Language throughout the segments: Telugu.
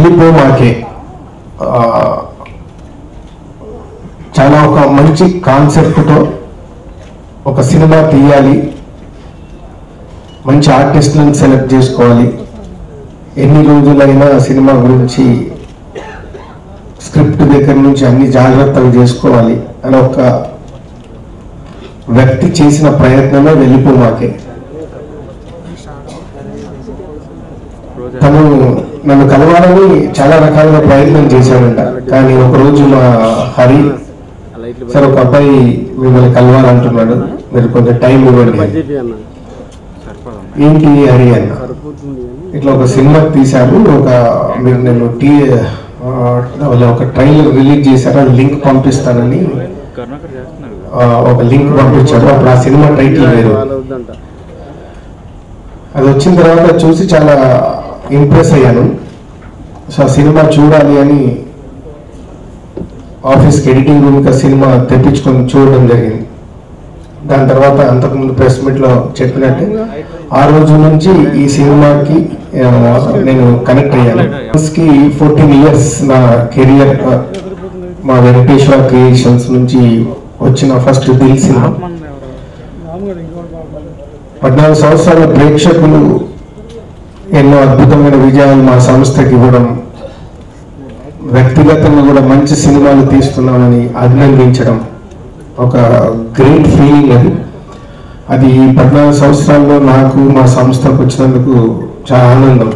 వెళ్ళిపో మాకే ఆ, చాలా ఒక మంచి కాన్సెప్ట్తో ఒక సినిమా తీయాలి మంచి ఆర్టిస్ట్లను సెలెక్ట్ చేసుకోవాలి ఎన్ని రోజులైనా సినిమా గురించి స్క్రిప్ట్ దగ్గర నుంచి అన్ని జాగ్రత్తలు చేసుకోవాలి అని ఒక వ్యక్తి చేసిన ప్రయత్నమే వెళ్ళిపో మాకే తను నన్ను కలవాలని చాలా రకాలుగా ప్రయత్నం చేశాడంట కానీ ఒకరోజు మా హరి సార్ ఒక అబ్బాయి మిమ్మల్ని కలవాలంటున్నాడు మీరు కొంచెం టైం ఇవ్వండి ఏంటి హరి అన్న ఇట్లా ఒక సినిమా తీశారు ఒక మీరు నేను టీ ఆ, వాళ్ళు ఒక ట్రైలర్ రిలీజ్ చేశారు ఆ లింక్ పంపిస్తానని ఆ, ఒక లింక్ పంపించారు అప్పుడు ఆ సినిమా టైటిల్ వేరు అది వచ్చిన తర్వాత చూసి చాలా ఇంప్రెస్ అయ్యాను సో ఆ సినిమా చూడాలి అని ఆఫీస్కి ఎడిటింగ్ రూమ్కి ఆ సినిమా తెప్పించుకొని చూడడం జరిగింది దాని తర్వాత అంతకుముందు ప్రెస్ మీట్లో చెప్పినట్టు ఆ రోజు నుంచి ఈ సినిమాకి ఆ, నేను కనెక్ట్ అయ్యాను కి ఫోర్టీన్ ఇయర్స్ నా కెరియర్ మా వెంకటేశ్వర క్రియేషన్స్ నుంచి వచ్చిన ఫస్ట్ దిల్ సినిమా పద్నాలుగు సంవత్సరాల ప్రేక్షకులు ఎన్నో అద్భుతమైన విజయాలు మా సంస్థకి ఇవ్వడం వ్యక్తిగతంగా కూడా మంచి సినిమాలు తీస్తున్నామని అభినందించడం ఒక గ్రేట్ ఫీలింగ్ అది అది ఈ పద్నాలుగు సంవత్సరాల్లో నాకు మా సంస్థకు వచ్చినందుకు చాలా ఆనందం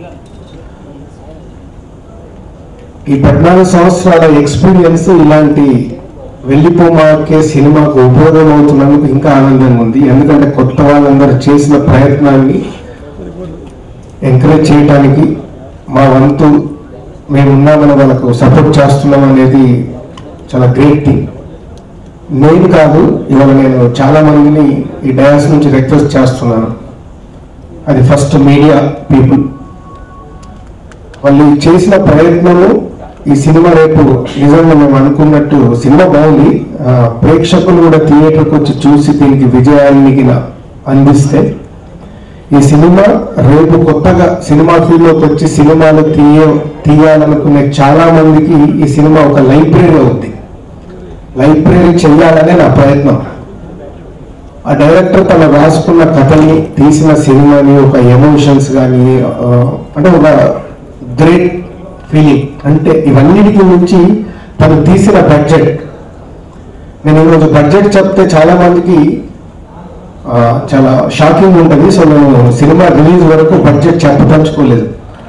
ఈ పద్నాలుగు సంవత్సరాల ఎక్స్పీరియన్స్ ఇలాంటి వెళ్ళిపోమాకే సినిమాకు ఉపయోగం అవుతున్నందుకు ఇంకా ఆనందంగా ఉంది ఎందుకంటే కొత్త వాళ్ళందరూ చేసిన ప్రయత్నాన్ని ఎంకరేజ్ చేయడానికి మా వంతు మేము ఉన్నామని వాళ్ళకు సపోర్ట్ చేస్తున్నాం అనేది చాలా గ్రేట్ థింగ్ నేను కాదు ఇవాళ నేను చాలా మందిని ఈ డయాస్ నుంచి రిక్వెస్ట్ చేస్తున్నాను అది ఫస్ట్ మీడియా పీపుల్ వాళ్ళు చేసిన ప్రయత్నము ఈ సినిమా రేపు నిజంగా మేము అనుకున్నట్టు సినిమా బాగుంది ఆ, ప్రేక్షకులు కూడా థియేటర్కి వచ్చి చూసి దీనికి విజయాన్ని గిన అందిస్తే ఈ సినిమా రేపు కొత్తగా సినిమా ఫీల్డ్లోకి వచ్చి సినిమాలు తీయ తీయాలనుకునే చాలా మందికి ఈ సినిమా ఒక లైబ్రరీ అవుద్ది లైబ్రరీ చెయ్యాలనే నా ప్రయత్నం ఆ డైరెక్టర్ తను రాసుకున్న కథని తీసిన సినిమాని ఒక ఎమోషన్స్ కానీ అంటే ఒక గ్రేట్ ఫీలింగ్ అంటే ఇవన్నిటికి మించి తను తీసిన బడ్జెట్ నేను ఈరోజు బడ్జెట్ చెప్తే చాలా మందికి ఆ, చాలా షాకింగ్ ఉంటుంది సో నేను సినిమా రిలీజ్ వరకు బడ్జెట్ చెప్పదలుచుకోలేదు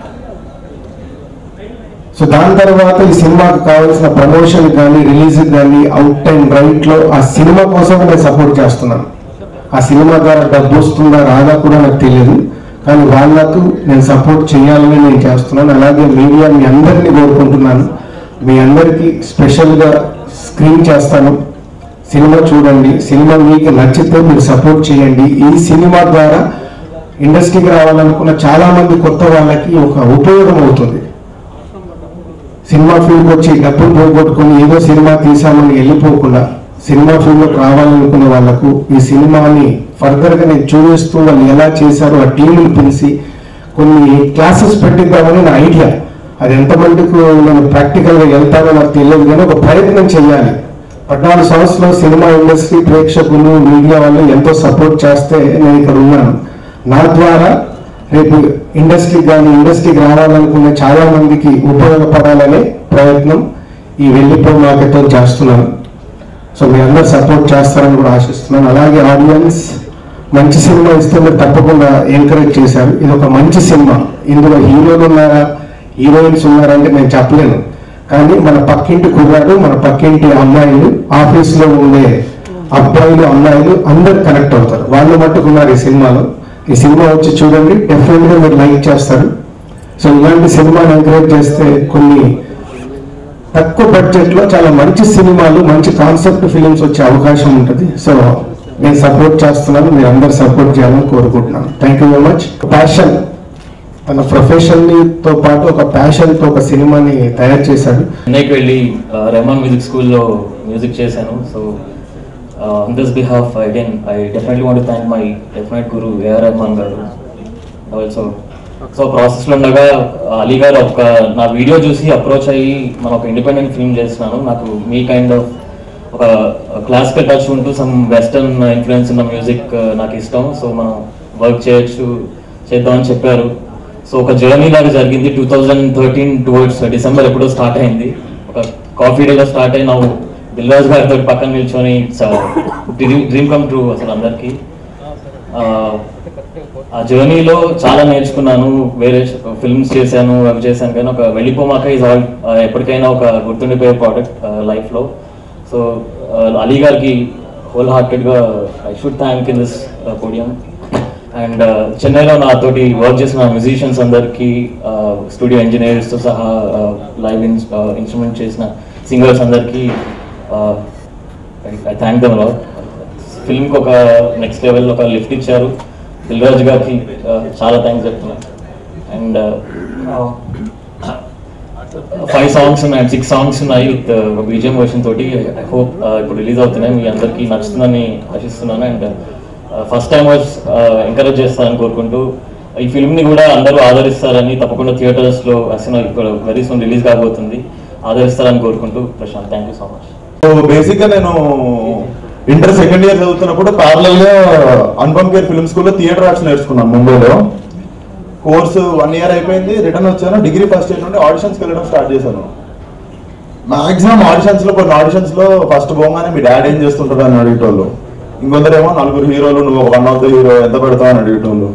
సో దాని తర్వాత ఈ సినిమాకు కావాల్సిన ప్రమోషన్ కానీ రిలీజ్ కానీ అవుట్ అండ్ రైట్ లో ఆ సినిమా కోసం నేను సపోర్ట్ చేస్తున్నాను ఆ సినిమా ద్వారా డబ్బు వస్తుందా రాదా కూడా నాకు తెలియదు కానీ వాళ్ళకు నేను సపోర్ట్ చేయాలని నేను చేస్తున్నాను అలాగే మీడియా మీ అందరినీ కోరుకుంటున్నాను మీ అందరికీ స్పెషల్గా స్క్రీన్ చేస్తాను సినిమా చూడండి సినిమా మీకు నచ్చితే మీరు సపోర్ట్ చేయండి ఈ సినిమా ద్వారా ఇండస్ట్రీకి రావాలనుకున్న చాలా మంది కొత్త వాళ్ళకి ఒక ఉపయోగం అవుతుంది సినిమా ఫీల్డ్కి వచ్చి డబ్బులు పోగొట్టుకొని ఏదో సినిమా తీసామని వెళ్ళిపోకుండా సినిమా ఫీల్డ్లోకి రావాలనుకునే వాళ్ళకు ఈ సినిమాని ఫర్దర్గా నేను చూపిస్తూ వాళ్ళు ఎలా చేశారో ఆ టీముని పిలిచి కొన్ని క్లాసెస్ పెట్టిద్దామని నా ఐడియా అది ఎంతమందికి నేను ప్రాక్టికల్గా వెళ్తానో నాకు తెలియదు కానీ ఒక ప్రయత్నం చేయాలి పద్నాలుగు సంవత్సరాలు సినిమా ఇండస్ట్రీ ప్రేక్షకులు మీడియా వాళ్ళు ఎంతో సపోర్ట్ చేస్తే నేను ఇక్కడ ఉన్నాను నా ద్వారా రేపు ఇండస్ట్రీకి కానీ ఇండస్ట్రీకి రావాలనుకునే చాలా మందికి ఉపయోగపడాలనే ప్రయత్నం ఈ వెళ్ళిపో మాకెతో చేస్తున్నాను సో మీ అందరు సపోర్ట్ చేస్తారని కూడా ఆశిస్తున్నాను అలాగే ఆడియన్స్ మంచి సినిమా ఇస్తే మీరు తప్పకుండా ఎంకరేజ్ చేశారు ఇది ఒక మంచి సినిమా ఇందులో హీరోలు ఉన్నారా హీరోయిన్స్ ఉన్నారా అంటే నేను చెప్పలేను కానీ మన పక్కింటి కుర్రాడు మన పక్కింటి అమ్మాయిలు ఆఫీస్లో ఉండే అబ్బాయిలు అమ్మాయిలు అందరు కనెక్ట్ అవుతారు వాళ్ళు మట్టుకున్నారు ఈ సినిమాలో ఈ సినిమా వచ్చి చూడండి డెఫినెట్ గా మీరు లైక్ చేస్తారు సో ఇలాంటి సినిమాని ఎంకరేజ్ చేస్తే కొన్ని తక్కువ బడ్జెట్ లో చాలా మంచి సినిమాలు మంచి కాన్సెప్ట్ ఫిలిమ్స్ వచ్చే అవకాశం ఉంటుంది సో నేను సపోర్ట్ చేస్తున్నాను మీరు అందరు సపోర్ట్ చేయాలని కోరుకుంటున్నాను thank you very much passion తన ప్రొఫెషన్ తో పాటు ఒక ప్యాషన్ తో ఒక సినిమాని తయారు చేశాడు చెన్నైకి వెళ్ళి రెహమాన్ మ్యూజిక్ స్కూల్లో మ్యూజిక్ చేశాను so on this behalf I then I definitely want thank my definite guru AR Rahman garu also so ప్రాసెస్లో ఉండగా అలీ గారు ఒక నా వీడియో చూసి అప్రోచ్ అయ్యి మనం ఒక ఇండిపెండెంట్ ఫిల్మ్ చేస్తున్నాను నాకు మీ కైండ్ ఆఫ్ ఒక క్లాసికల్ టచ్ ఉంటూ సమ్ వెస్టర్న్ ఇన్ఫ్లుయెన్స్ ఉన్న మ్యూజిక్ నాకు ఇష్టం సో మనం వర్క్ చేయొచ్చు చేద్దామని చెప్పారు సో ఒక జర్నీ లాగా జరిగింది two thousand thirteen towards December ఎప్పుడో స్టార్ట్ అయింది ఒక కాఫీ డేలో స్టార్ట్ అయి ನಾವು దిల్రాజ్ గారితో పక్కన నిల్చొని డ్రీమ్ కమ్ ట్రూ అసలు అందరికీ ఆ, ఆ జర్నీలో చాలా నేర్చుకున్నాను వేరే ఫిల్మ్స్ చేశాను అవి చేశాను కానీ ఒక వెళ్ళిపోమాక ఈజ్ ఆల్ ఎప్పటికైనా ఒక గుర్తుండిపోయే ప్రోడక్ట్ లైఫ్లో సో అలీ గారికి హోల్ హార్టెడ్గా I should thank in this podium and చెన్నైలో నాతోటి వర్క్ చేసిన మ్యూజిషియన్స్ అందరికీ స్టూడియో ఇంజనీర్స్తో సహా లైవ్ ఇన్స్ట్రుమెంట్ చేసిన సింగర్స్ అందరికీ ఐ థ్యాంక్ దమ్ లాట్ ఫిల్మ్కి ఒక నెక్స్ట్ లెవెల్ ఒక లిఫ్ట్ ఇచ్చారు దిల్రాజ్ గారికి uh, చాలా థ్యాంక్స్ చెప్తున్నాను అండ్ ఫైవ్ సాంగ్స్ ఉన్నాయి సిక్స్ సాంగ్స్ ఉన్నాయి విత్ బీజిఎం వర్షన్ తోటి ఐ హోప్ ఇప్పుడు రిలీజ్ అవుతున్నాయి మీ అందరికీ నచ్చుతుందని ఆశిస్తున్నాను అండ్ ఫస్ట్ టైం ఎంకరేజ్ చేస్తారని కోరుకుంటూ ఈ ఫిల్మ్ని కూడా అందరూ ఆదరిస్తారని తప్పకుండా థియేటర్స్లో అసలు ఇప్పుడు వెరీ సూన్ రిలీజ్ కాబోతుంది ఆదరిస్తారని కోరుకుంటూ Prashanth thank you so much so basic గా నేను ఇంటర్ సెకండ్ ఇయర్ చదువుతున్నప్పుడు పార్లల్ గా అనుపమ్ కేర్ ఫిల్మ్ స్కూల్లో థియేటర్ ఆర్ట్స్ నేర్చుకున్నాను ముంబైలో కోర్సు వన్ ఇయర్ అయిపోయింది రిటర్న్ వచ్చాను డిగ్రీ ఫస్ట్ ఇయర్ నుండి ఆడిషన్స్కి వెళ్ళడం స్టార్ట్ చేశాను మాక్సిమం ఆడిషన్స్ లో కొన్ని ఆడిషన్స్ లో ఫస్ట్ పోగానే మీ డాడీ ఏం చేస్తుంటారు అని అడిగేటోళ్ళు ఇంకొందరేమో నలుగురు హీరోలు నువ్వు వన్ ఆఫ్ ద హీరో ఎంత పెడతావు అని అడిగేటోళ్ళు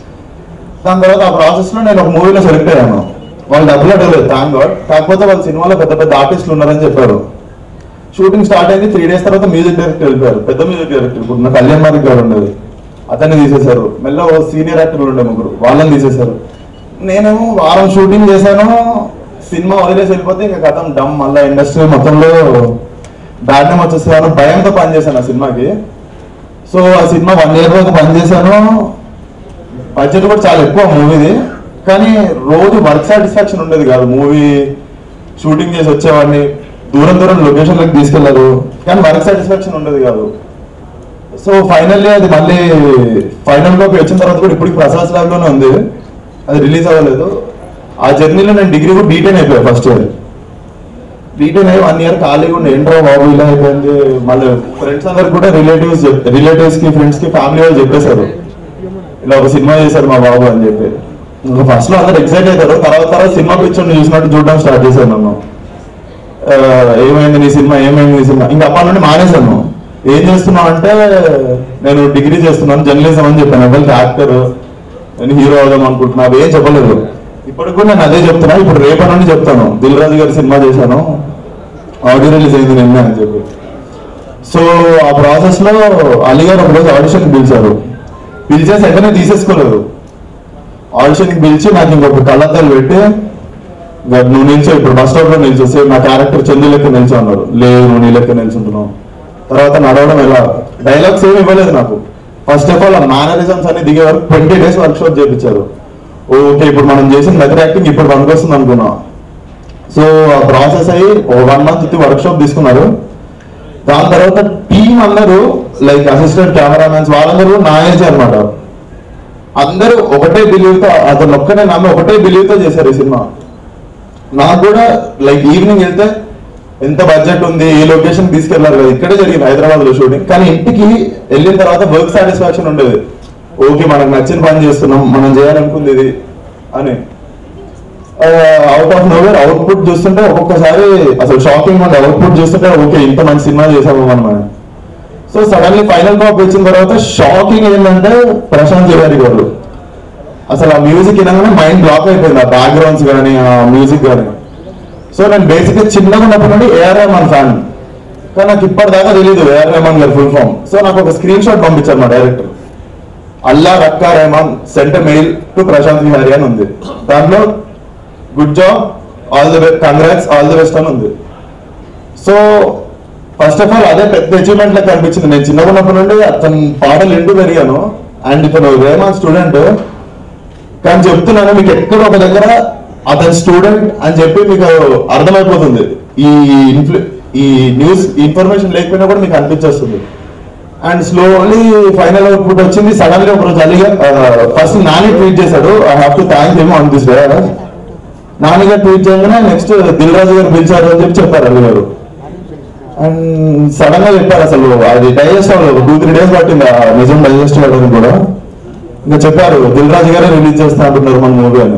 దాని తర్వాత ఆ ప్రాసెస్ లో నేను ఒక మూవీలో సెలెక్ట్ అయ్యాను వాళ్ళు డబ్బులు అడగలేదు థ్యాంక్ గాడ్ కాకపోతే వాళ్ళ సినిమాలో పెద్ద పెద్ద ఆర్టిస్టులు ఉన్నారని చెప్పారు షూటింగ్ స్టార్ట్ అయింది త్రీ డేస్ తర్వాత మ్యూజిక్ డైరెక్టర్ వెళ్ళిపోయారు పెద్ద మ్యూజిక్ డైరెక్టర్ ఇప్పుడు నా కళ్యాణ్ మార్క్ గారు ఉండేది అతన్ని తీసేశారు మెల్ల ఓ సీనియర్ యాక్టర్లు ఉండే ముగ్గురు వాళ్ళని తీసేశారు నేనేమో వారం షూటింగ్ చేశాను సినిమా వదిలేసి వెళ్ళిపోతే ఇంకా కథం డమ్ మళ్ళీ ఇండస్ట్రీ మొత్తంలో బ్యాడ్ నేమ్ వచ్చేస్తాను భయంతో పనిచేశాను ఆ సినిమాకి సో ఆ సినిమా వన్ ఇయర్ వరకు పనిచేశాను బడ్జెట్ కూడా చాలా ఎక్కువ మూవీది కానీ రోజు వర్క్ సాటిస్ఫాక్షన్ ఉండేది కాదు మూవీ షూటింగ్ చేసి వచ్చేవాడిని దూరం దూరం లొకేషన్లకు తీసుకెళ్లారు కానీ వర్క్ సాటిస్ఫాక్షన్ ఉండేది కాదు సో ఫైనల్లీ అది మళ్ళీ ఫైనల్ కాపీ వచ్చిన తర్వాత కూడా ఇప్పటికి ప్రసాద్ ల్యాబ్ లోనే ఉంది అది రిలీజ్ అవ్వలేదు ఆ జర్నీలో నేను డిగ్రీ కూడా డీటెయిన్ అయిపోయా ఫస్ట్ ఇయర్ డీటెయిన్ అయ్యి వన్ ఇయర్ ఖాళీగా ఉండే ఏంట్రో బాబు ఇలా అయిపోయింది మళ్ళీ ఫ్రెండ్స్ అందరికి కూడా రిలేటివ్స్ రిలేటివ్స్ కి ఫ్రెండ్స్ కి ఫ్యామిలీ వాళ్ళు చెప్పేశారు ఇలా ఒక సినిమా చేశారు మా బాబు అని చెప్పి ఇంకా ఫస్ట్ లో అందరు ఎక్సైట్ అవుతారు తర్వాత తర్వాత సినిమా పిక్చర్ చూసినట్టు చూడడం స్టార్ట్ చేశాను నన్ను ఆ, ఏమైంది నీ సినిమా ఏమైంది నీ సినిమా ఇంకా అప్పటి నుండి మానేశాను ఏం చేస్తున్నావు అంటే నేను డిగ్రీ చేస్తున్నాను జర్నలిజం అని చెప్పాను ఎవరికి యాక్టర్ నేను హీరో అవుదాం అనుకుంటున్నా అవి ఏం చెప్పలేదు ఇప్పటికి కూడా నేను అదే చెప్తున్నా ఇప్పుడు రేపటి నుండి చెప్తాను దిల్ రాజు గారి సినిమా చేశాను ఆడియో రిలీజ్ అయింది నిన్న అని చెప్పి సో ఆ ప్రాసెస్ లో అలీ గారు ఒకరోజు ఆడిషన్ పిలిచారు పిలిచేసి వెంటనే తీసేసుకోలేదు ఆడిషన్ కి పిలిచి నాకు ఇంకొక కళ్ళద్దాలు పెట్టి "ఇంకా నువ్వు నిల్చో ఇప్పుడు బస్ స్టాప్ లో నిల్చో సేమ్ నా క్యారెక్టర్ చందు లెక్క నిల్చో అన్నారు లేదు నువ్వు నీ లెక్క నిల్చుంటున్నావు తర్వాత నడవడం ఎలా డైలాగ్స్ ఏమి ఇవ్వలేదు నాకు ఫస్ట్ ఆఫ్ ఆల్ ఆ మేనరిజమ్స్ అన్ని దిగే వరకు ట్వంటీ డేస్ వర్క్ షాప్ చేయించారు ఓకే ఇప్పుడు మనం చేసిన మెథడ్ యాక్టింగ్ ఇప్పుడు పనికొస్తుంది అనుకున్నా సో ఆ ప్రాసెస్ అయ్యి వన్ మంత్ వర్క్ షాప్ తీసుకున్నారు దాని తర్వాత టీం అందరూ లైక్ అసిస్టెంట్ కెమెరామెన్స్ వాళ్ళందరూ నా ఏజ్ అనమాట అందరూ ఒకటే బిలీవ్ తో అతను ఒక్కనే నమ్మి ఒకటే బిలీవ్ తో చేశారు ఈ సినిమా నాకు కూడా లైక్ ఈవినింగ్ వెళ్తే ఎంత బడ్జెట్ ఉంది ఏ లొకేషన్ తీసుకెళ్లారు కదా ఇక్కడే జరిగింది హైదరాబాద్ లో షూటింగ్ కానీ ఇంటికి వెళ్ళిన తర్వాత వర్క్ సాటిస్ఫాక్షన్ ఉండేది ఓకే మనకు నచ్చిన పని చేస్తున్నాం మనం చేయాలనుకుంది ఇది అని అవుట్ ఆఫ్ నోవేర్ అవుట్పుట్ చూస్తుంటే ఒక్కొక్కసారి అసలు షాకింగ్ ఉండే అవుట్పుట్ చూస్తుంటే ఓకే ఇంత మంచి సినిమా చేసాము మనం అని. సో సడన్లీ ఫైనల్ కాప్ వచ్చిన తర్వాత షాకింగ్ ఏంటంటే ప్రశాంత్ తివారి గారు అసలు ఆ మ్యూజిక్ వినగానే మైండ్ బ్లాక్ అయిపోయింది ఆ బ్యాక్గ్రౌండ్స్ కానీ ఆ మ్యూజిక్ కానీ సో నేను బేసిక్ గా చిన్నగా ఉన్నప్పటి నుండి ఏఆర్ రెహమాన్ ఫ్యాన్ కానీ నాకు ఇప్పటిదాకా తెలియదు ఏఆర్ రెహమాన్ గారి ఫుల్ ఫామ్ సో నాకు ఒక స్క్రీన్ షాట్ పంపించారు మా director Allah Rakha Rahman sent mail to Prashanth Vihari అని ఉంది దాంట్లో good job all the congrats all the best అని ఉంది సో ఫస్ట్ ఆఫ్ ఆల్ అదే పెద్ద అచీవ్మెంట్ లెక్క అనిపించింది నేను చిన్నగా ఉన్నప్పటి నుండి అతని పాటలు ఎండు పెరిగాను అండ్ ఇతను రేమాన్ స్టూడెంట్ కానీ చెప్తున్నాను మీకు ఎక్కడ ఒక దగ్గర అతని స్టూడెంట్ అని చెప్పి మీకు అర్థమైపోతుంది ఈ ఇన్ఫ్లు ఈ న్యూస్ ఇన్ఫర్మేషన్ లేకపోయినా కూడా మీకు అనిపించేస్తుంది అండ్ స్లోలీ ఫైనల్ అవుట్పుట్ వచ్చింది సడన్లీ ఒక రోజు అలీగా ఫస్ట్ నాని ట్వీట్ చేశాడు I have to thank him on this day Nani garu tweet చేయగానే నెక్స్ట్ దిల్ రాజు గారు పిలిచారు అని చెప్పి చెప్పారు అల్లు గారు అండ్ సడన్ గా చెప్పారు అసలు అది డైజెస్ట్ అవ్వలేదు టూ త్రీ డేస్ పట్టింది ఆ నిజం డైజెస్ట్ అవ్వడానికి కూడా ఇంకా చెప్పారు దిల్ రాజు గారే రిలీజ్ చేస్తా అంటున్నారు మన మూవీ అని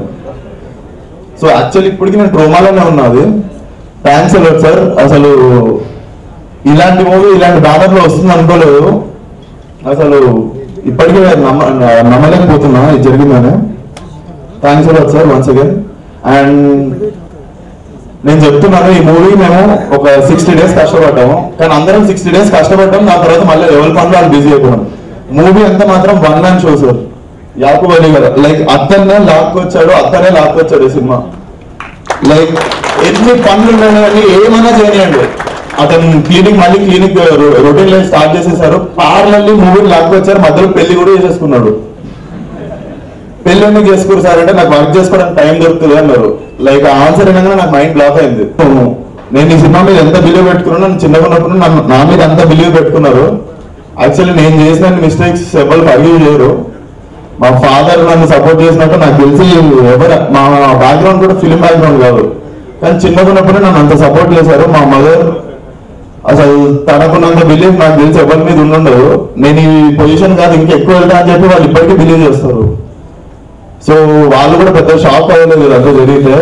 సో యాక్చువల్లీ ఇప్పటికి నేను ట్రోమాలోనే ఉన్నది థ్యాంక్స్ అలాట్ సార్ అసలు ఇలాంటి మూవీ ఇలాంటి బ్యానర్ లో వస్తుంది అనుకోలేదు అసలు ఇప్పటికీ నమ్మ నమ్మలేకపోతున్నా ఇది జరిగిందని thanks a lot sir once again and నేను చెప్తున్నాను ఈ మూవీ మేము ఒక సిక్స్టీ డేస్ కష్టపడ్డాము కానీ అందరం సిక్స్టీ డేస్ కష్టపడ్డాం దాని తర్వాత మళ్ళీ ఎవరి పనులు వాళ్ళు బిజీ అయిపోయాం మూవీ అంతా మాత్రం one man show sir Yakub Ali garu like అతన్నే లాక్కొచ్చాడు అతనే లాక్కొచ్చాడు ఈ సినిమా లైక్ ఎన్ని పనులు ఉన్నాయని ఏమైనా చేయనియండి అతను క్లినిక్ మళ్ళీ క్లినిక్ రొటీన్ లైఫ్ స్టార్ట్ చేసేసారు పార్లర్లీ మూవీ లాక్కొచ్చారు మధ్యలో పెళ్లి కూడా చేసేసుకున్నాడు పెళ్లి ఎందుకు చేసుకోరు సార్ అంటే నాకు వర్క్ చేసుకోవడానికి టైం దొరుకుతుంది అన్నారు లైక్ ఆన్సర్ అనగానే నాకు మైండ్ బ్లాక్ అయింది నేను ఈ సినిమా మీద ఎంత బిలీవ్ పెట్టుకున్నా నన్ను చిన్నగా ఉన్నప్పుడు నన్ను నా మీద ఎంత బిలీవ్ పెట్టుకున్నారు యాక్చువల్లీ నేను చేసిన మిస్టేక్స్ ఎవరు ఫర్గీవ్ చేయరు మా ఫాదర్ నన్ను సపోర్ట్ చేసినట్టు నాకు తెలిసి ఎవరు మా బ్యాక్గ్రౌండ్ కూడా ఫిలిం బ్యాక్గ్రౌండ్ కాదు కానీ చిన్నగా ఉన్నప్పుడు నన్ను అంత సపోర్ట్ చేశారు మా మదర్ అసలు తనకున్నంత బిలీవ్ నాకు తెలిసి ఎవరి మీద ఉండుండదు నేను ఈ పొజిషన్ కాదు ఇంకా ఎక్కువ వెళ్తా అని చెప్పి వాళ్ళు ఇప్పటికీ బిలీవ్ చేస్తారు సో వాళ్ళు కూడా పెద్ద షాక్ అవ్వలేదు ఇదంతా జరిగితే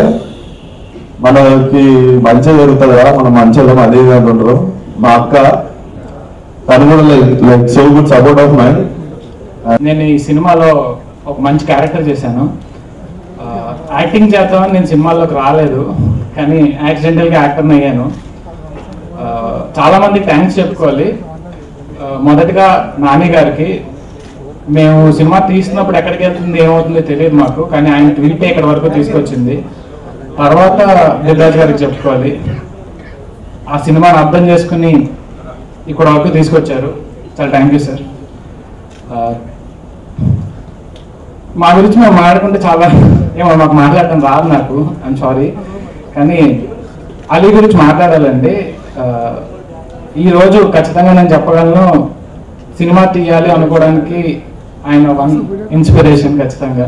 మనకి మంచి జరుగుతుంది కదా మనం మంచి వెళ్దాం అదే ఇది అంటుంటారు మా అక్క తను కూడా like like so good support of mind నేను ఈ సినిమాలో ఒక మంచి క్యారెక్టర్ చేశాను ఆ, యాక్టింగ్ చేద్దామని నేను సినిమాల్లోకి రాలేదు కానీ యాక్సిడెంటల్గా యాక్టర్ని అయ్యాను ఆ, చాలా మందికి థ్యాంక్స్ చెప్పుకోవాలి ఆ, మొదటగా నాని గారికి మేము సినిమా తీస్తున్నప్పుడు ఎక్కడికి వెళ్తుంది ఏమవుతుందో తెలియదు మాకు కానీ ఆయన ట్వీట్ ఇక్కడ వరకు తీసుకొచ్చింది తర్వాత దిల్రాజ్ గారికి చెప్పుకోవాలి ఆ సినిమాని అర్థం చేసుకుని ఇక్కడ వరకు తీసుకొచ్చారు చాలా థ్యాంక్ యూ సార్ ఆ, మా గురించి మేము మాట్లాడుకుంటే చాలా ఏమో మాకు మాట్లాడటం రాదు నాకు ఐమ్ సారీ కానీ అలీ గురించి మాట్లాడాలండి ఆ, ఈ రోజు ఖచ్చితంగా నేను చెప్పగలను సినిమా తీయాలి అనుకోవడానికి ఆయన వన్ ఇన్స్పిరేషన్ ఖచ్చితంగా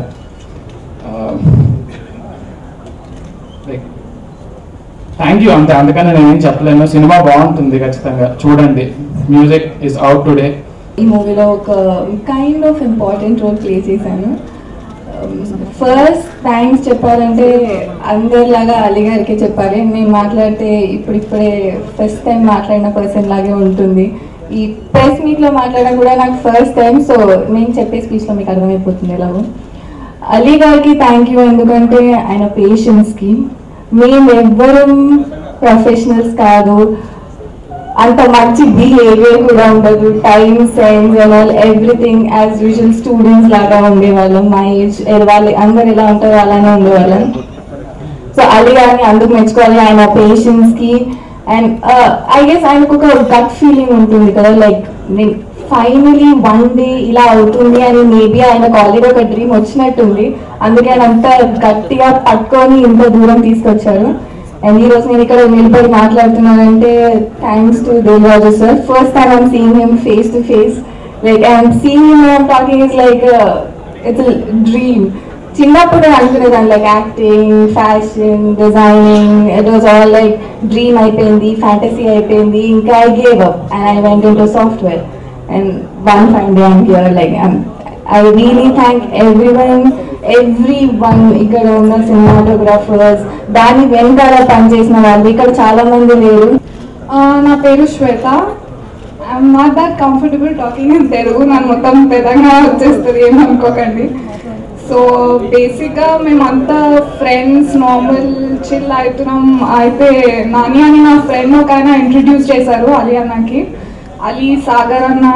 థ్యాంక్ యూ అంతే అందుకని నేను ఏం చెప్పలేను సినిమా బాగుంటుంది ఖచ్చితంగా చూడండి మ్యూజిక్ ఇస్ అవుట్ టుడే ఈ మూవీలో ఒక kind of important role play చేశాను ఫస్ట్ థ్యాంక్స్ చెప్పాలంటే అందరిలాగా అలీ గారికి చెప్పాలి నేను మాట్లాడితే ఇప్పుడిప్పుడే ఫస్ట్ టైం మాట్లాడిన పర్సన్ లాగే ఉంటుంది ఈ ప్రెస్ మీట్లో మాట్లాడడం కూడా నాకు ఫస్ట్ టైం సో నేను చెప్పే స్పీచ్లో మీకు అర్థమైపోతుంది ఎలాగో అలీ గారికి థ్యాంక్ యూ ఎందుకంటే ఆయన పేషెన్స్కి మేము ఎవ్వరం ప్రొఫెషనల్స్ కాదు అంత మంచి బిహేవియర్ కూడా ఉండదు time sense and all everything as usual students లాగా ఉండేవాళ్ళం మా ఏజ్ వాళ్ళు అందరు ఎలా ఉంటారో అలానే ఉండేవాళ్ళం సో అలీ గారిని అందుకు మెచ్చుకోవాలి ఆయన పేషెన్స్ కి అండ్ ఐ గెస్ ఆయనకు ఒక గట్ ఫీలింగ్ ఉంటుంది కదా లైక్ నేను ఫైనలీ వన్ డే ఇలా అవుతుంది అని మేబీ ఆయనకు ఆల్రెడీ ఒక డ్రీమ్ వచ్చినట్టుంది అందుకే ఆయన అంత గట్టిగా పట్టుకొని ఇంత దూరం తీసుకొచ్చారు అండ్ ఈ రోజు నేను ఇక్కడ నిలబడి మాట్లాడుతున్నానంటే thanks to Devaraju sir first time I'm seeing him face to face like I'm seeing him I'm talking is like it's dream చిన్నప్పుడు నేను అనుకునేదాన్ని like acting fashion designing it was all like dream అయిపోయింది ఫ్యాంటసీ అయిపోయింది ఇంకా I gave up and I went in to software and one fine day I'm here like I really thank every one every one ఇక్కడ ఉన్న సినిమాటోగ్రాఫర్స్ దాని వెనకాల పనిచేసిన వాళ్ళు ఇక్కడ చాలా మంది లేరు ఆ, నా పేరు Shweta I'm not that comfortable talking in Telugu నాకు మొత్తం పెద్దగా వచ్చేస్తుంది ఏమనుకోకండి సో బేసిక్గా మేమంతా ఫ్రెండ్స్ నార్మల్ చిల్ అవుతున్నాం అయితే నాని అని నా ఫ్రెండ్ ఒక ఆయన ఇంట్రడ్యూస్ చేశారు అలీ అన్నకి అలీ సాగర్ అన్న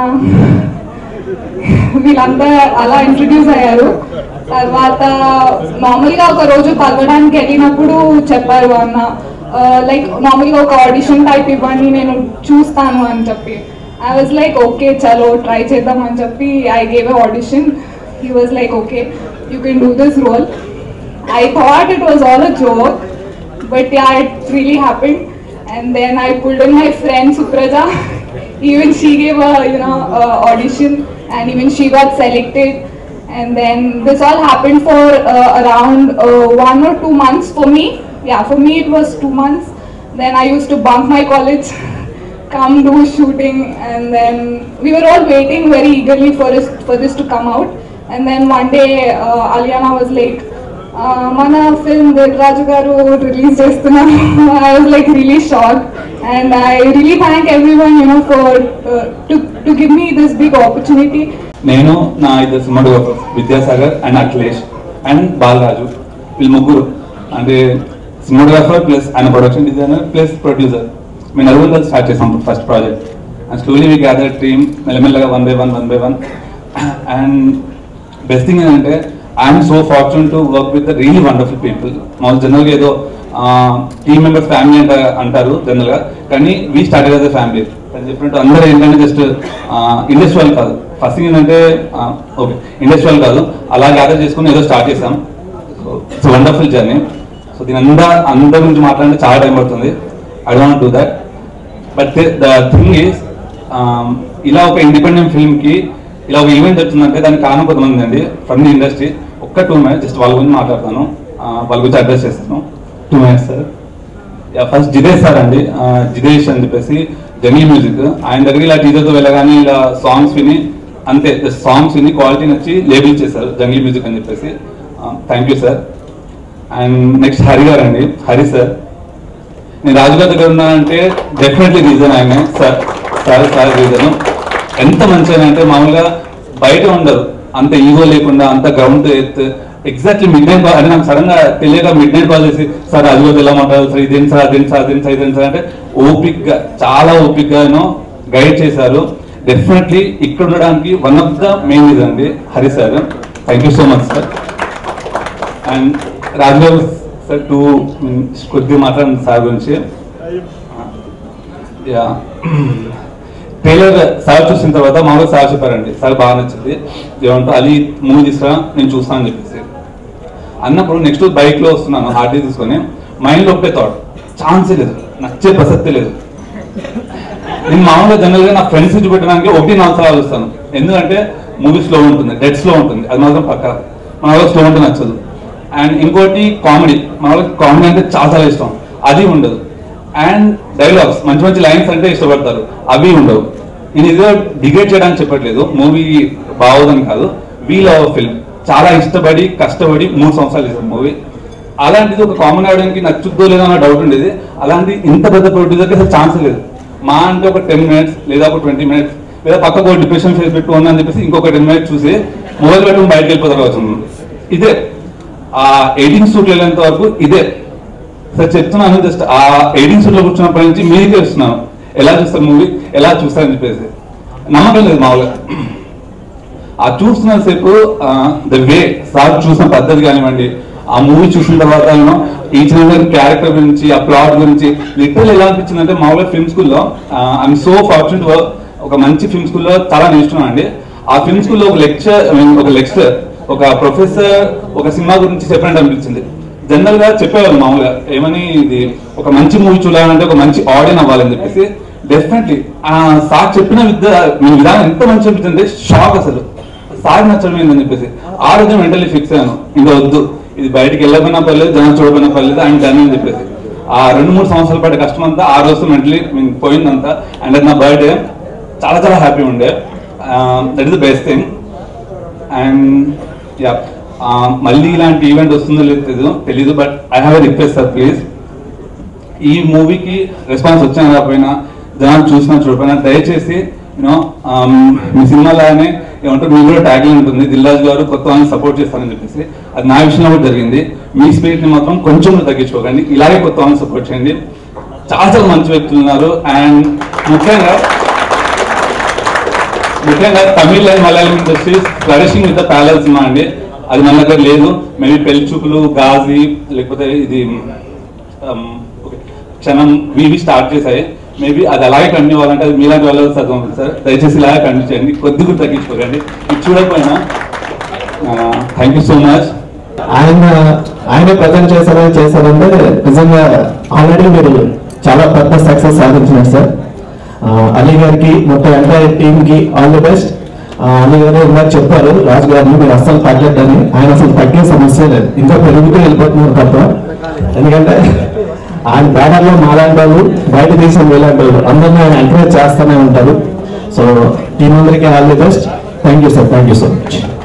వీళ్ళంతా అలా ఇంట్రడ్యూస్ అయ్యారు తర్వాత నార్మల్గా ఒక రోజు కలవడానికి వెళ్ళినప్పుడు చెప్పారు అన్న లైక్ నార్మల్గా ఒక ఆడిషన్ టైప్ ఇవ్వండి నేను చూస్తాను అని చెప్పి ఐ వాజ్ లైక్ ఓకే చలో ట్రై చేద్దాం అని చెప్పి I gave a audition he was like okay you can do this role I thought it was all a joke but yeah it really happened and then I pulled in my friend Supraja even she gave a you know uh, audition and even she got selected and then this all happened for uh, around uh, one or two months for me yeah for me it was two months then i used to bunk my college come do shooting and then we were all waiting very eagerly for this for this to come out and then one day uh, aliana was like uh, మన ఫిల్మ్ రాజు గారు రిలీజ్ చేస్తున్నారు I was like really shock and I really thank every one you know for to to give me this big opportunity నేను నా ఇద్దరు cinematographer Vidyasagar and Akhilesh and Balaraju వీళ్ళు ముగ్గురు అంటే సినిమాటోగ్రాఫర్ ప్లస్ ఆయన ప్రొడక్షన్ డిజైనర్ ప్లస్ ప్రొడ్యూసర్ మేము నలుగురు కలిసి స్టార్ట్ చేసాం first project and slowly we gather team మెల్లమెల్లగా one by one one by one and best thing ఏంటంటే I'm so fortune to work with really wonderful people మామూలు జనరల్గా ఏదో టీమ్ మెంబర్స్ ఫ్యామిలీ అంట అంటారు జనరల్గా కానీ వీ స్టార్ట్ అదే ఫ్యామిలీ అని చెప్పినట్టు అందరూ ఏంటంటే జస్ట్ ఇండస్ట్రియల్ కాదు ఫస్ట్ థింగ్ ఏంటంటే ఓకే ఇండస్ట్రియల్ కాదు అలా గ్యాదర్ చేసుకుని ఏదో స్టార్ట్ చేసాం so it's wonderful journey so దీని అందా అందరి గురించి మాట్లాడితే చాలా టైం పడుతుంది I don't do that but the thing is ఇలా ఒక ఇండిపెండెంట్ ఫిల్మ్ కి ఇలా ఒక ఈవెంట్ వచ్చిందంటే దానికి కారణం కొంతమంది అండి ఫ్రమ్ ది ఇండస్ట్రీ ఒక్క టూ మినిట్స్ జస్ట్ వాళ్ళ గురించి మాట్లాడతాను ఆ, వాళ్ళ గురించి అడ్రస్ చేస్తాను two minutes sir first Jidesh sir అండి ఆ, జిదేష్ అని చెప్పేసి జంగీ మ్యూజిక్ ఆయన దగ్గర ఇలా టీచర్తో వెళ్ళగానే ఇలా సాంగ్స్ విని అంతే సాంగ్స్ విని క్వాలిటీ నచ్చి లేబుల్ చేశారు జంగీ మ్యూజిక్ అని చెప్పేసి thank you sir and next Hari garu అండి హరి సార్ నేను రాజుగారి దగ్గర ఉన్నానంటే డెఫినెట్లీ రీజన్ ఆయన సార్ సార్ సార్ రీజన్ ఎంత మంచి ఆయన అంటే మామూలుగా బయట ఉండరు అంత ఈగో లేకుండా అంత గ్రౌండ్ ఎత్ ఎగ్జాక్ట్లీ మిడ్ నైట్ అంటే నాకు సడన్ గా తెలియక మిడ్ నైట్ కాల్ చేసి సార్ రాజుగారు ఎలా మాట్లాడారు సార్ ఇదేం సార్ అదేం సార్ అదేం సార్ ఇదేం సార్ అంటే ఓపిక్ గా చాలా ఓపిక్ గాను గైడ్ చేశారు డెఫినెట్లీ ఇక్కడ ఉండడానికి one of the main reason అండి Hari sir thank you so much sir and Rajugaru sir too కొద్దిగా మాట్లాడండి సార్ గురించి యా ట్రైలర్ సార్ చూసిన తర్వాత మామూలుగా సార్ చెప్పారండి సార్ బాగా నచ్చింది ఏమంటారు అలీ మూవీ తీసుకురా నేను చూస్తాను అని చెప్పేసి అన్నప్పుడు నెక్స్ట్ బైక్ లో వస్తున్నాను హార్డీ తీసుకొని మైండ్ లో ఒకటే థాట్ ఛాన్సే లేదు నచ్చే ప్రసక్తే లేదు నేను మామూలుగా జనరల్ గా నా ఫ్రెండ్స్ చూపెట్టడానికి ఒకటి నాలుగు సార్లు ఆలోచిస్తాను ఎందుకంటే మూవీ స్లో ఉంటుంది డెడ్ స్లో ఉంటుంది అది మాత్రం పక్క మన వాళ్ళకి స్లో ఉంటే నచ్చదు అండ్ ఇంకోటి కామెడీ మన వాళ్ళకి కామెడీ అంటే చాలా చాలా ఇష్టం అది ఉండదు అండ్ డైలాగ్స్ మంచి మంచి లైన్స్ అంటే ఇష్టపడతారు అవి ఉండవు నేను ఇదో డిగ్రేడ్ చేయడానికి చెప్పట్లేదు మూవీ బాగోదని కాదు వీ లవ్ ఫిల్మ్ చాలా ఇష్టపడి కష్టపడి మూడు సంవత్సరాలు చేశాను మూవీ అలాంటిది ఒక కామన్ ఆడియన్కి నచ్చుద్దో లేదో అన్న డౌట్ ఉండేది అలాంటి ఇంత పెద్ద ప్రొడ్యూసర్కి అసలు ఛాన్స్ లేదు మా అంటే ఒక టెన్ మినిట్స్ లేదా ఒక ట్వంటీ మినిట్స్ లేదా పక్కకు ఒక డిప్రెషన్ ఫేస్ పెట్టు అని చెప్పేసి ఇంకొక టెన్ మినిట్స్ చూసి మొబైల్ పెట్టుకుని బయటకు వెళ్ళిపోతారు వచ్చింది ఇదే ఆ ఎయిటింగ్ సూట్ వెళ్ళేంత వరకు ఇదే సార్ చెప్తున్నాను జస్ట్ ఆ ఎయిటింగ్ సూట్ లో కూర్చున్నప్పటి నుంచి మీకే వస్తున్నాను ఎలా చూస్తారు మూవీ ఎలా చూస్తారని చెప్పేసి నమ్మకం లేదు మామూలుగా ఆ చూస్తున్న సేపు ద వే సార్ చూసిన పద్ధతి కానివ్వండి ఆ మూవీ చూసిన తర్వాత ఈచ్ అండ్ క్యారెక్టర్ గురించి ఆ ప్లాట్ గురించి లిటరల్ ఎలా అనిపించింది అంటే మామూలుగా ఫిల్మ్ స్కూల్లో ఐఎమ్ సో ఫార్చునేట్ ఒక మంచి ఫిల్మ్ స్కూల్లో చాలా నేర్చుకున్నాను అండి ఆ ఫిల్మ్ స్కూల్లో ఒక లెక్చర్ ఒక లెక్చర్ ఒక ప్రొఫెసర్ ఒక సినిమా గురించి చెప్పినట్టు అనిపించింది జనరల్ గా చెప్పేవాళ్ళు మామూలుగా ఏమని ఇది ఒక మంచి మూవీ చూడాలంటే ఒక మంచి ఆడియన్ అవ్వాలని చెప్పేసి డెఫినెట్లీ ఆ సార్ చెప్పిన విద్య మీ విధానం ఎంత మంచి అనిపించింది షాక్ అసలు సార్ నచ్చడం ఏందని చెప్పేసి ఆ రోజు మెంటల్లీ ఫిక్స్ అయ్యాను ఇంకా వద్దు ఇది బయటికి వెళ్ళకపోయినా పర్లేదు జనం చూడకపోయినా పర్లేదు ఆయన డన్ అని చెప్పేసి ఆ రెండు మూడు సంవత్సరాలు పడే కష్టం అంతా ఆ రోజు మెంటలీ పోయిందంతా అండ్ అది నా బర్త్డే చాలా చాలా హ్యాపీ ఉండే that is the best thing and yeah మళ్ళీ ఇలాంటి ఈవెంట్ వస్తుందో లేదో తెలీదు తెలీదు but I have a request sir please ఈ మూవీకి రెస్పాన్స్ వచ్చినా రాకపోయినా జనాలు చూసినా చూడకపోయినా దయచేసి యూనో మీ సినిమాలానే ఏమంటారు మీ కూడా ట్యాగ్లైన్ ఉంటుంది దిల్రాజు గారు కొత్త వాళ్ళని సపోర్ట్ చేస్తారని చెప్పేసి అది నా విషయంలో కూడా జరిగింది మీ స్పిరిట్ ని మాత్రం కొంచెం కూడా తగ్గించుకోకండి ఇలాగే కొత్త వాళ్ళని సపోర్ట్ చేయండి చాలా చాలా మంచి వ్యక్తులు ఉన్నారు అండ్ ముఖ్యంగా ముఖ్యంగా Tamil and Malayalam industries flourishing with the parallel cinema అండి అది మన దగ్గర లేదు మేబీ పెళ్లి చూపులు గాజీ లేకపోతే ఇది um, okay, క్షణం ఇవి స్టార్ట్ చేశాయి మేబీ అది అలాగే కంటిన్యూ అవ్వాలంటే అది మీలాంటి వాళ్ళు చదువు సార్ దయచేసి ఇలాగే కంటిన్యూ చేయండి కొద్ది కూడా తగ్గించుకోకండి ఇది చూడకపోయినా థ్యాంక్ యూ సో మచ్ ఆయన ఆయన ప్రజెంట్ చేశారని చేశారంటే నిజంగా ఆల్రెడీ మీరు చాలా పెద్ద సక్సెస్ సాధించినారు సార్ ఆ, అలీ గారికి మొత్తం ఎంటైర్ టీమ్కి ఆల్ ది బెస్ట్ అలీ గారు ఇందాక చెప్పారు రాజు గారిని మీరు అస్సలు తగ్గద్దని ఆయన అసలు తగ్గే సమస్య లేదు ఇంకా పెరుగుతూ వెళ్ళిపోతున్నారు తప్ప ఎందుకంటే ఆయన బ్యాటర్లో మాలాంటి వాళ్ళు బయట దేశం వీలాంటి వాళ్ళు అందరినీ ఆయన ఎంకరేజ్ చేస్తూనే ఉంటారు సో టీం అందరికీ all the best thank you sir thank you so much